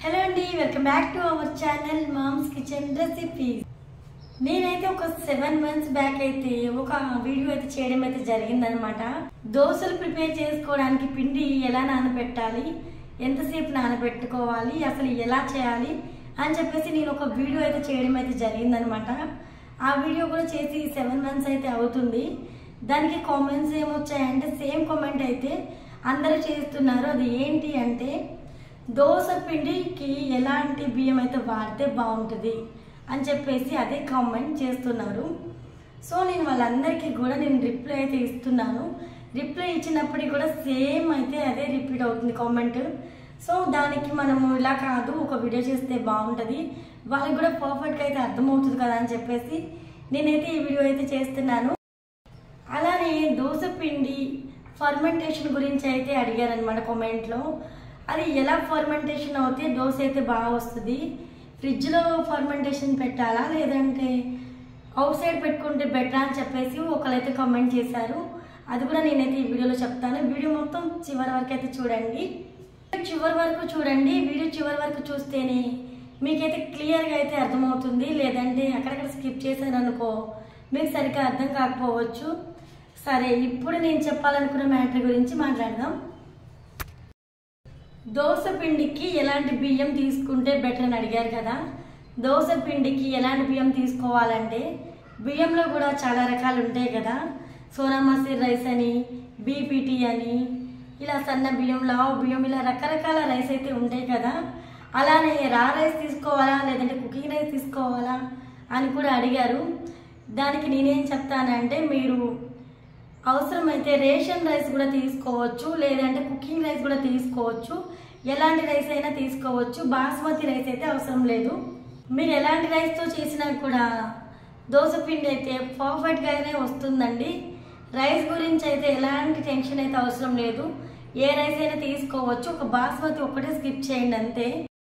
hello అండి welcome back to our channel mom's kitchen recipes నేనైతే ఒక సెవెన్ మంత్స్ బ్యాక్ అయితే ఒక వీడియో అయితే చేయడం అయితే జరిగిందనమాట దోశలు ప్రిపేర్ చేసుకోవడానికి పిండి ఎలా నానబెట్టాలి ఎంతసేపు నానబెట్టుకోవాలి అసలు ఎలా చేయాలి అని చెప్పేసి నేను ఒక వీడియో అయితే చేయడం అయితే జరిగిందనమాట ఆ వీడియో కూడా చేసి సెవెన్ మంత్స్ అయితే అవుతుంది దానికి కామెంట్స్ ఏమొచ్చాయంటే సేమ్ కామెంట్ అయితే అందరూ చేస్తున్నారు అది ఏంటి అంటే దోశ పిండికి ఎలాంటి బియ్యం అయితే వాడితే బాగుంటుంది అని చెప్పేసి అదే కామెంట్ చేస్తున్నారు సో నేను వాళ్ళందరికీ కూడా నేను రిప్లై అయితే ఇస్తున్నాను రిప్లై ఇచ్చినప్పటికీ కూడా సేమ్ అయితే అదే రిపీట్ అవుతుంది కామెంట్ సో దానికి మనము ఇలా కాదు ఒక వీడియో చేస్తే బాగుంటుంది వాళ్ళకి కూడా పర్ఫెక్ట్గా అయితే అర్థమవుతుంది కదా అని చెప్పేసి నేనైతే ఈ వీడియో అయితే చేస్తున్నాను అలానే దోశ పిండి ఫర్మెంటేషన్ గురించి అయితే అడిగారనమాట కామెంట్లో అది ఎలా ఫర్మెంటేషన్ అవుతే దోశ అయితే బాగా వస్తుంది ఫ్రిడ్జ్లో ఫర్మెంటేషన్ పెట్టాలా లేదంటే అవుట్ సైడ్ పెట్టుకుంటే బెటర్ అని చెప్పేసి ఒకరైతే కామెంట్ చేశారు అది కూడా నేనైతే ఈ వీడియోలో చెప్తాను వీడియో మొత్తం చివరి వరకు అయితే చూడండి చివరి వరకు చూడండి వీడియో చివరి వరకు చూస్తేనే మీకైతే క్లియర్గా అయితే అర్థమవుతుంది లేదంటే అక్కడక్కడ స్కిప్ చేశాను అనుకో మీకు సరిగ్గా అర్థం కాకపోవచ్చు సరే ఇప్పుడు నేను చెప్పాలనుకున్న మ్యాటర్ గురించి మాట్లాడదాం దోశ పిండికి ఎలాంటి బియ్యం తీసుకుంటే బెటర్ అని అడిగారు కదా దోశ పిండికి ఎలాంటి బియ్యం తీసుకోవాలంటే బియ్యంలో కూడా చాలా రకాలు ఉంటాయి కదా సోనా మసూర్ రైస్ అని బీపీటీ అని ఇలా సన్న బియ్యం లావు బియ్యం ఇలా రకరకాల రైస్ అయితే ఉంటాయి కదా అలానే రా రైస్ తీసుకోవాలా లేదంటే కుకింగ్ రైస్ తీసుకోవాలా అని కూడా అడిగారు దానికి నేనేం చెప్తానంటే మీరు అవసరమైతే రేషన్ రైస్ కూడా తీసుకోవచ్చు లేదంటే కుకింగ్ రైస్ కూడా తీసుకోవచ్చు ఎలాంటి రైస్ అయినా తీసుకోవచ్చు బాస్మతి రైస్ అయితే అవసరం లేదు మీరు ఎలాంటి రైస్తో చేసినా కూడా దోశ పిండి అయితే పర్ఫెక్ట్గానే వస్తుందండి రైస్ గురించి అయితే ఎలాంటి టెన్షన్ అయితే అవసరం లేదు ఏ రైస్ అయినా తీసుకోవచ్చు ఒక బాస్మతి ఒక్కటే స్కిప్ చేయండి అంతే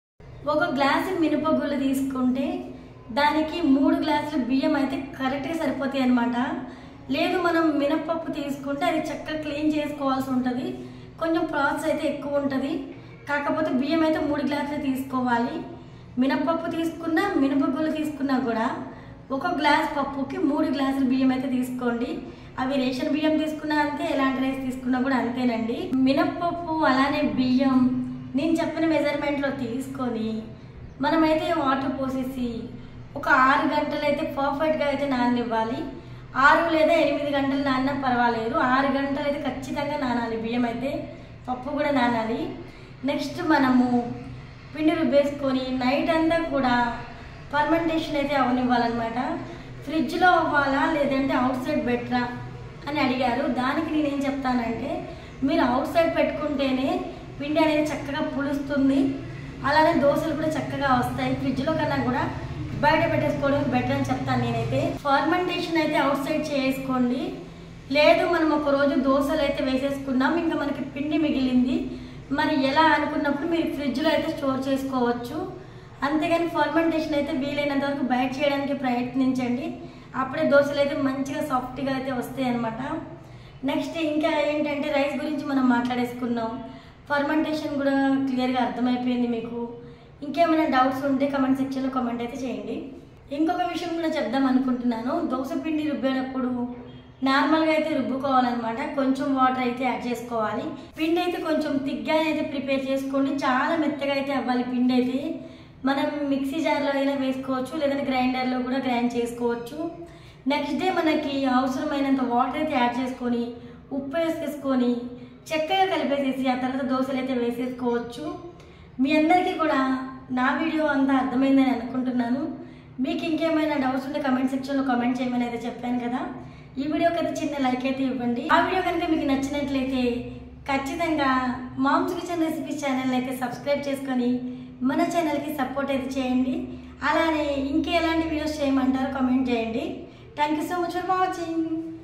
ఒక గ్లాసు మినపగుళ్ళు తీసుకుంటే దానికి మూడు గ్లాసులు బియ్యం అయితే కరెక్ట్గా సరిపోతాయి అనమాట లేదు మనం మినపప్పు తీసుకుంటే అది చక్కగా క్లీన్ చేసుకోవాల్సి ఉంటుంది కొంచెం ప్రాసెస్ అయితే ఎక్కువ ఉంటుంది కాకపోతే బియ్యం అయితే మూడు గ్లాసులు తీసుకోవాలి మినపప్పు తీసుకున్నా మినపగుళ్ళు తీసుకున్నా కూడా ఒక గ్లాస్ పప్పుకి మూడు గ్లాసులు బియ్యం అయితే తీసుకోండి అవి రేషన్ బియ్యం తీసుకున్నా అంతే ఎలాంటి రైస్ తీసుకున్నా కూడా అంతేనండి మినప్పప్పు అలానే బియ్యం నేను చెప్పిన మెజర్మెంట్లో తీసుకొని మనమైతే వాటర్ పోసేసి ఒక ఆరు గంటలు అయితే పర్ఫెక్ట్గా అయితే నాననివ్వాలి ఆరు లేదా ఎనిమిది గంటలు నానినా పర్వాలేదు ఆరు గంటలు అయితే ఖచ్చితంగా నానాలి బియ్యం అయితే పప్పు కూడా నానాలి నెక్స్ట్ మనము పిండి రుబ్బేసుకొని నైట్ అంతా కూడా ఫర్మెంటేషన్ అయితే అవనివ్వాలన్నమాట ఫ్రిడ్జ్లో అవ్వాలా లేదంటే అవుట్ సైడ్ బెటరా అని అడిగారు దానికి నేనేం చెప్తానంటే మీరు అవుట్ సైడ్ పెట్టుకుంటేనే పిండి అనేది చక్కగా పులుస్తుంది అలానే దోశలు కూడా చక్కగా వస్తాయి ఫ్రిడ్జ్లో కన్నా కూడా బయట పెట్టేసుకోవడం బెటర్ అని చెప్తాను నేనైతే ఫర్మెంటేషన్ అయితే అవుట్ సైడ్ చేసుకోండి లేదు మనం ఒక రోజు దోశలు అయితే వేసేసుకున్నాం ఇంకా మనకి పిండి మిగిలింది మరి ఎలా అనుకున్నప్పుడు మీరు ఫ్రిడ్జ్లో అయితే స్టోర్ చేసుకోవచ్చు అంతేగాని ఫర్మెంటేషన్ అయితే వీలైనంత వరకు బయట చేయడానికి ప్రయత్నించండి అప్పుడే దోశలు అయితే మంచిగా సాఫ్ట్గా అయితే వస్తాయి అనమాట నెక్స్ట్ ఇంకా ఏంటంటే రైస్ గురించి మనం మాట్లాడేసుకున్నాం ఫర్మెంటేషన్ కూడా క్లియర్గా అర్థమైపోయింది మీకు ఇంకేమైనా డౌట్స్ ఉంటే కమెంట్ సెక్షన్లో కామెంట్ అయితే చేయండి ఇంకొక విషయం కూడా చెప్దాం అనుకుంటున్నాను దోశ పిండి రుబ్బేటప్పుడు నార్మల్గా అయితే రుబ్బుకోవాలన్నమాట కొంచెం వాటర్ అయితే యాడ్ చేసుకోవాలి పిండి అయితే కొంచెం తిగ్గానే అయితే ప్రిపేర్ చేసుకోండి చాలా మెత్తగా అయితే అవ్వాలి పిండి అయితే మనం మిక్సీ జార్లో అయినా వేసుకోవచ్చు లేదంటే గ్రైండర్లో కూడా గ్రైండ్ చేసుకోవచ్చు నెక్స్ట్ డే మనకి అవసరమైనంత వాటర్ అయితే యాడ్ చేసుకొని ఉప్పు వేసేసుకొని చక్కగా కలిపేసేసి ఆ తర్వాత దోశలు అయితే వేసేసుకోవచ్చు మీ అందరికీ కూడా నా వీడియో అంతా అర్థమైందని అనుకుంటున్నాను మీకు ఇంకేమైనా డౌట్స్ ఉంటే కమెంట్ సెక్షన్లో కమెంట్ చేయమని అయితే చెప్పాను కదా ఈ వీడియోకి అయితే చిన్న లైక్ అయితే ఇవ్వండి ఆ వీడియో కనుక మీకు నచ్చినట్లయితే ఖచ్చితంగా మామ్స్ కిచెన్ రెసిపీస్ ఛానల్ అయితే సబ్స్క్రైబ్ చేసుకొని మన ఛానల్కి సపోర్ట్ అయితే చేయండి అలానే ఇంకెలాంటి వీడియోస్ చేయమంటారో కామెంట్ చేయండి thank you so much for watching